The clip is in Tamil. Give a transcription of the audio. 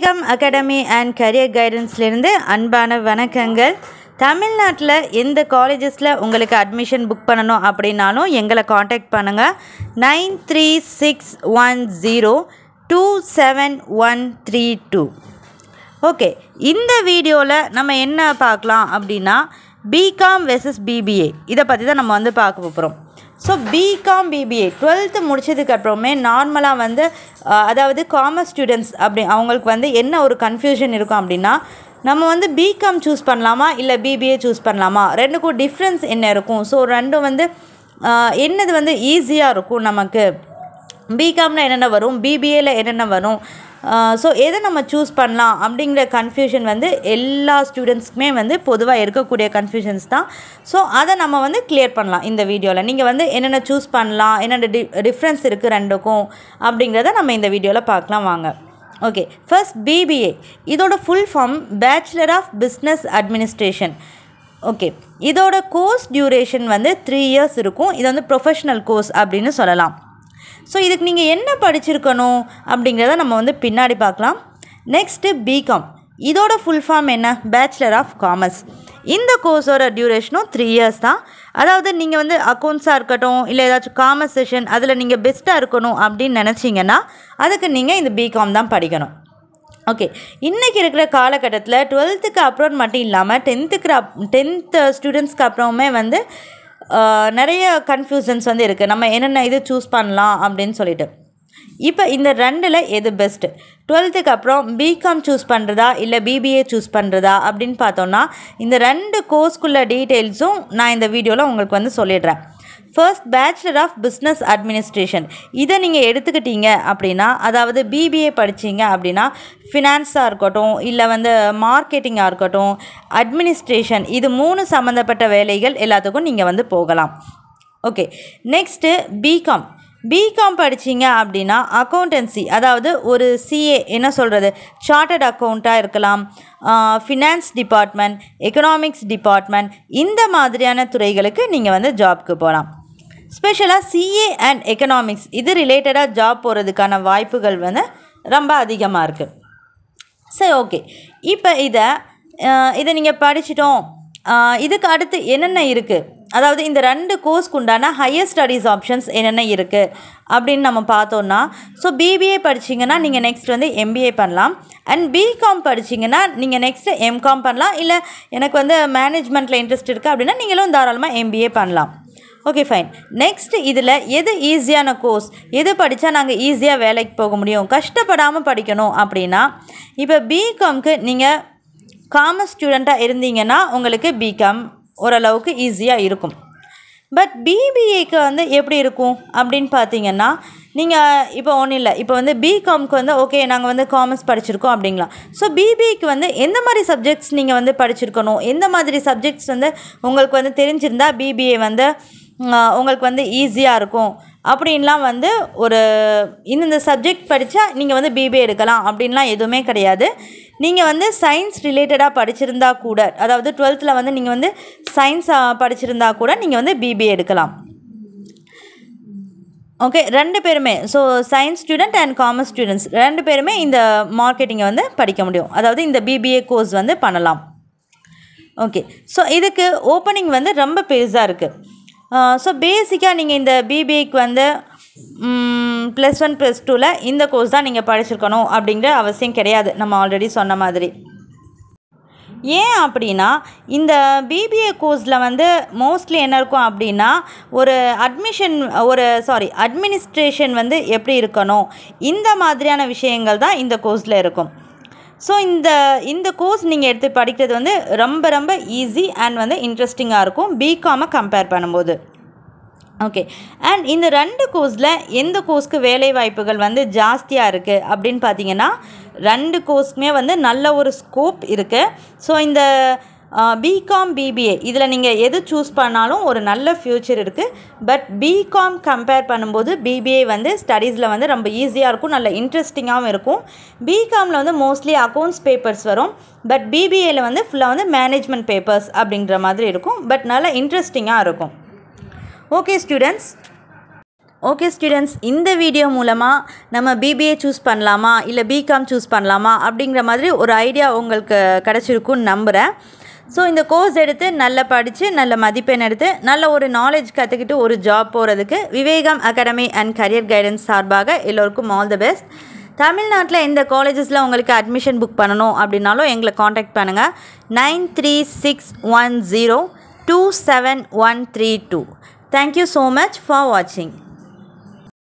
விவேகம் அகாடமி அண்ட் கரியர் கைடன்ஸ்லேருந்து அன்பான வணக்கங்கள் தமிழ்நாட்டில் எந்த காலேஜஸில் உங்களுக்கு அட்மிஷன் புக் பண்ணணும் அப்படின்னாலும் எங்களை காண்டாக்ட் பண்ணுங்கள் nine three six one zero two seven one three two okay இந்த வீடியோவில் நம்ம என்ன பார்க்கலாம் அப்படின்னா பிகாம் வெர்சஸ் பிபிஏ இதை பற்றி தான் நம்ம வந்து பார்க்க போகிறோம் ஸோ பிகாம் பிபிஏ டுவெல்த்து முடிச்சதுக்கு அப்புறமே நார்மலாக வந்து அஹ், அதாவது காமர்ஸ் ஸ்டூடெண்ட்ஸ் அப்படி அவங்களுக்கு வந்து என்ன ஒரு கன்ஃபியூஷன் இருக்கும் அப்படின்னா நம்ம வந்து பிகாம் சூஸ் பண்ணலாமா இல்லை பிபிஏ சூஸ் பண்ணலாமா ரெண்டுக்கும் டிஃப்ரென்ஸ் என்ன இருக்கும் ஸோ ரெண்டும் வந்து அஹ், என்னது வந்து ஈஸியாக இருக்கும் நமக்கு பிகாமில் என்னென்ன வரும் பிபிஏல என்னென்ன வரும் ஸோ எதை நம்ம சூஸ் பண்ணலாம் அப்படிங்கிற கன்ஃபியூஷன் வந்து எல்லா ஸ்டூடெண்ட்ஸ்க்குமே வந்து பொதுவாக இருக்கக்கூடிய கன்ஃபியூஷன்ஸ் தான் ஸோ அதை நம்ம வந்து கிளியர் பண்ணலாம் இந்த வீடியோவில் நீங்கள் வந்து என்னென்ன சூஸ் பண்ணலாம் என்னென்ன டி டிஃப்ரென்ஸ் இருக்குது ரெண்டுக்கும் அப்படிங்கிறத நம்ம இந்த வீடியோவில் பார்க்கலாம் வாங்க ஓகே ஃபர்ஸ்ட் பிபிஏ இதோட full form bachelor of business administration okay இதோட கோர்ஸ் டியூரேஷன் வந்து த்ரீ இயர்ஸ் இருக்கும் இது வந்து ப்ரொஃபஷ்னல் கோர்ஸ் அப்படின்னு சொல்லலாம் ஸோ இதுக்கு நீங்கள் என்ன படிச்சிருக்கணும் அப்படிங்கிறத நம்ம வந்து பின்னாடி பார்க்கலாம் நெக்ஸ்ட்டு பிகாம் இதோட ஃபுல் ஃபார்ம் என்ன பேச்சுலர் ஆஃப் காமர்ஸ் இந்த கோர்ஸோட டியூரேஷனும் த்ரீ இயர்ஸ் தான் அதாவது நீங்கள் வந்து அக்கௌண்ட்ஸாக இருக்கட்டும் இல்லை ஏதாச்சும் காமர்ஸ் செஷன் அதில் நீங்கள் பெஸ்ட்டாக இருக்கணும் அப்படின்னு நினச்சிங்கன்னா அதுக்கு நீங்கள் இந்த பிகாம் தான் படிக்கணும் ஓகே இன்றைக்கி இருக்கிற காலகட்டத்தில் டுவெல்த்துக்கு அப்புறம் மட்டும் இல்லாமல் டென்த்துக்கு அப் டென்த்து ஸ்டூடெண்ட்ஸ்க்கு அப்புறமே வந்து ஆஹ், நிறைய கன்ஃபியூஷன்ஸ் வந்து இருக்குது நம்ம என்னென்ன இது சூஸ் பண்ணலாம் அப்படின்னு சொல்லிட்டு இப்போ இந்த ரெண்டில் எது பெஸ்ட்டு டுவெல்த்துக்கு அப்புறம் பிகாம் சூஸ் பண்ணுறதா இல்லை பிபிஏ சூஸ் பண்ணுறதா அப்படின்னு பார்த்தோன்னா இந்த ரெண்டு கோர்ஸ்க்குள்ள டீட்டெயில்ஸும் நான் இந்த வீடியோவில் உங்களுக்கு வந்து சொல்லிடுறேன் first bachelor of business administration இதை நீங்கள் எடுத்துக்கிட்டீங்க அப்படின்னா அதாவது பிபிஏ படிச்சீங்க அப்படின்னா ஃபினான்ஸாக இருக்கட்டும் இல்லை வந்து மார்க்கெட்டிங்காக இருக்கட்டும் அட்மினிஸ்ட்ரேஷன் இது மூணு சம்மந்தப்பட்ட வேலைகள் எல்லாத்துக்கும் நீங்கள் வந்து போகலாம் ஓகே நெக்ஸ்ட்டு பிகாம் பிகாம் படிச்சீங்க அப்படின்னா அக்கௌண்டன்சி அதாவது ஒரு சிஏ என்ன சொல்கிறது சார்ட்டர்ட் அக்கௌண்ட்டாக இருக்கலாம் ஃபினான்ஸ் டிபார்ட்மெண்ட் எக்கனாமிக்ஸ் டிபார்ட்மெண்ட் இந்த மாதிரியான துறைகளுக்கு நீங்கள் வந்து ஜாப்க்கு போகலாம் ஸ்பெஷலாக சிஏ அண்ட் எக்கனாமிக்ஸ் இது ரிலேட்டடாக ஜாப் போகிறதுக்கான வாய்ப்புகள் வந்து ரொம்ப அதிகமாக இருக்குது சரி ஓகே இப்போ இதை அஹ், இதை நீங்கள் படிச்சிட்டோம் அஹ், இதுக்கு அடுத்து என்னென்ன இருக்குது அதாவது இந்த ரெண்டு கோர்ஸ்க்கு உண்டான ஹையர் ஸ்டடீஸ் ஆப்ஷன்ஸ் என்னென்ன இருக்குது அப்படின்னு நம்ம பார்த்தோன்னா ஸோ பிபிஏ படிச்சீங்கன்னா நீங்கள் நெக்ஸ்ட் வந்து எம்பிஏ பண்ணலாம் அண்ட் பிகாம் படிச்சீங்கன்னா நீங்கள் நெக்ஸ்ட்டு எம்காம் பண்ணலாம் இல்லை எனக்கு வந்து மேனேஜ்மெண்ட்டில் இன்ட்ரெஸ்ட் இருக்குது அப்படின்னா நீங்களும் தாராளமாக எம்பிஏ பண்ணலாம் ஓகே ஃபைன் நெக்ஸ்ட் இதில் எது ஈஸியான கோர்ஸ் எது படித்தா நாங்கள் ஈஸியாக வேலைக்கு போக முடியும் கஷ்டப்படாமல் படிக்கணும் அப்படின்னா இப்போ பிகாம்க்கு நீங்கள் காமர்ஸ் ஸ்டூடெண்ட்டாக இருந்தீங்கன்னா உங்களுக்கு பிகாம் ஓரளவுக்கு ஈஸியாக இருக்கும் பட் பிபிஏக்கு வந்து எப்படி இருக்கும் அப்படின்னு பார்த்தீங்கன்னா நீங்கள் இப்போ ஒன்றும் இல்லை இப்போ வந்து பிகாம்க்கு வந்து ஓகே நாங்கள் வந்து காமர்ஸ் படிச்சிருக்கோம் அப்படிங்களா ஸோ பிபிஏக்கு வந்து எந்த மாதிரி சப்ஜெக்ட்ஸ் நீங்கள் வந்து படிச்சிருக்கணும் எந்த மாதிரி சப்ஜெக்ட்ஸ் வந்து உங்களுக்கு வந்து தெரிஞ்சிருந்தா பிபிஏ வந்து ஆஹ், உங்களுக்கு வந்து ஈஸியாக இருக்கும் அப்படின்லாம் வந்து ஒரு இந்தந்த சப்ஜெக்ட் படித்தா நீங்கள் வந்து பிபிஏ எடுக்கலாம் அப்படின்லாம் எதுவுமே கிடையாது நீங்கள் வந்து சயின்ஸ் ரிலேட்டடாக படிச்சிருந்தா கூட அதாவது டுவெல்த்தில் வந்து நீங்கள் வந்து சயின்ஸ் படிச்சிருந்தா கூட நீங்கள் வந்து பிபிஏ எடுக்கலாம் ஓகே ரெண்டு பேருமே so science student and commerce students ரெண்டு பேருமே இந்த மார்க்கெட்டிங்கை வந்து படிக்க முடியும் அதாவது இந்த பிபிஏ கோர்ஸ் வந்து பண்ணலாம் ஓகே ஸோ இதுக்கு ஓப்பனிங் வந்து ரொம்ப பெருசாக இருக்குது ஸோ பேசிக்காக நீங்கள் இந்த பிபிஏக்கு வந்து ப்ளஸ் ஒன் ப்ளஸ் டூவில் இந்த கோர்ஸ் தான் நீங்கள் படிச்சிருக்கணும் அப்படிங்கிற அவசியம் கிடையாது நம்ம ஆல்ரெடி சொன்ன மாதிரி ஏன் அப்படின்னா இந்த பிபிஏ கோர்ஸில் வந்து மோஸ்ட்லி என்ன இருக்கும் அப்படின்னா ஒரு அட்மிஷன் ஒரு சாரி அட்மினிஸ்ட்ரேஷன் வந்து எப்படி இருக்கணும் இந்த மாதிரியான விஷயங்கள் தான் இந்த கோர்ஸில் இருக்கும் ஸோ இந்த இந்த கோர்ஸ் நீங்கள் எடுத்து படிக்கிறது வந்து ரொம்ப ரொம்ப ஈஸி அண்ட் வந்து இன்ட்ரெஸ்டிங்காக இருக்கும் பிகாமை கம்பேர் பண்ணும்போது ஓகே அண்ட் இந்த ரெண்டு கோர்ஸில் எந்த கோர்ஸ்க்கு வேலை வாய்ப்புகள் வந்து ஜாஸ்தியாக இருக்குது அப்படின்னு பார்த்தீங்கன்னா ரெண்டு கோர்ஸ்க்குமே வந்து நல்ல ஒரு ஸ்கோப் இருக்குது ஸோ இந்த பிகாம் பிபிஏ இதில் நீங்கள் எது சூஸ் பண்ணாலும் ஒரு நல்ல ஃப்யூச்சர் இருக்குது பட் பிகாம் கம்பேர் பண்ணும்போது பிபிஏ வந்து ஸ்டடீஸில் வந்து ரொம்ப ஈஸியாக இருக்கும் நல்ல இன்ட்ரெஸ்டிங்காகவும் இருக்கும் பிகாமில் வந்து மோஸ்ட்லி அக்கௌண்ட்ஸ் பேப்பர்ஸ் வரும் பட் பிபிஏல வந்து ஃபுல்லாக வந்து மேனேஜ்மெண்ட் பேப்பர்ஸ் அப்படின்ற மாதிரி இருக்கும் பட் நல்ல இன்ட்ரெஸ்டிங்காக இருக்கும் ஓகே ஸ்டூடெண்ட்ஸ் ஓகே ஸ்டூடெண்ட்ஸ் இந்த வீடியோ மூலமாக நம்ம பிபிஏ சூஸ் பண்ணலாமா இல்லை பிகாம் சூஸ் பண்ணலாமா அப்படிங்கிற மாதிரி ஒரு ஐடியா உங்களுக்கு கிடச்சிருக்குன்னு நம்புகிறேன் ஸோ இந்த கோர்ஸ் எடுத்து நல்லா படித்து நல்ல மதிப்பெண் எடுத்து நல்ல ஒரு நாலேஜ் கற்றுக்கிட்டு ஒரு ஜாப் போகிறதுக்கு Vivekam academy and career guidance சார்பாக எல்லோருக்கும் ஆல் த பெஸ்ட் தமிழ்நாட்டில் எந்த காலேஜஸில் உங்களுக்கு அட்மிஷன் புக் பண்ணணும் அப்படின்னாலும் எங்களை காண்டாக்ட் பண்ணுங்கள் nine three six one zero two seven one three two thank you so much for வாட்சிங்